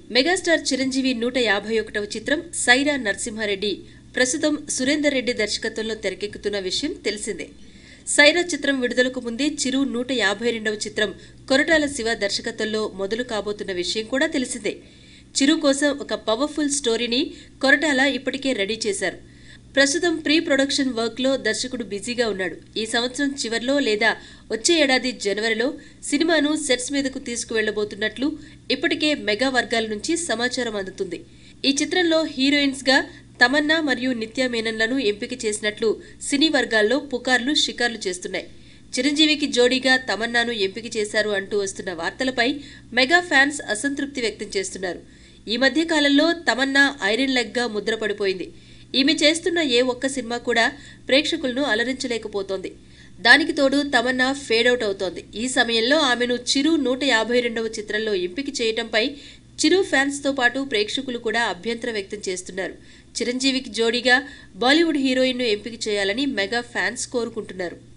megastar Chiranjeevi నూట యాభై ఒకటవ చిత్రం సైరా నరసింహారెడ్డి ప్రస్తుతం సురేందర్ రెడ్డి దర్శకత్వంలో తెరకెక్కుతున్న విషయం తెలిసిందే సైరా చిత్రం విడుదలకు ముందే చిరు నూట యాభై రెండవ చిత్రం కొరటాల శివ దర్శకత్వంలో మొదలు కాబోతున్న విషయం కూడా తెలిసిందే చిరు కోసం ఒక పవర్ఫుల్ స్టోరీని కొరటాల ఇప్పటికే రెడీ చేశారు ప్రస్తుతం ప్రీ ప్రొడక్షన్ వర్క్లో దర్శకుడు బిజీగా ఉన్నాడు ఈ సంవత్సరం చివర్లో లేదా వచ్చే ఏడాది జనవరిలో సినిమాను సెట్స్ మీదకు తీసుకువెళ్లబోతున్నట్లు ఇప్పటికే మెగా వర్గాల నుంచి సమాచారం అందుతుంది ఈ చిత్రంలో హీరోయిన్స్గా తమన్నా మరియు నిత్యా మేనన్లను ఎంపిక చేసినట్లు సినీ వర్గాల్లో పుకార్లు షికార్లు చేస్తున్నాయి చిరంజీవికి జోడీగా తమన్నాను ఎంపిక చేశారు అంటూ వస్తున్న వార్తలపై మెగా ఫ్యాన్స్ అసంతృప్తి వ్యక్తం చేస్తున్నారు ఈ మధ్య కాలంలో తమన్నా ఐరన్ లెగ్గా ముద్రపడిపోయింది ఈమె చేస్తున్న ఏ ఒక్క సినిమా కూడా ప్రేక్షకులను అలరించలేకపోతోంది దానికి తోడు తమన్నా ఫేడౌట్ అవుతోంది ఈ సమయంలో ఆమెను చిరు నూట యాభై రెండవ చిత్రంలో ఎంపిక చేయటంపై చిరు ఫ్యాన్స్తో పాటు ప్రేక్షకులు కూడా అభ్యంతరం వ్యక్తం చేస్తున్నారు చిరంజీవికి జోడీగా బాలీవుడ్ హీరోయిన్ను ఎంపిక చేయాలని మెగా ఫ్యాన్స్ కోరుకుంటున్నారు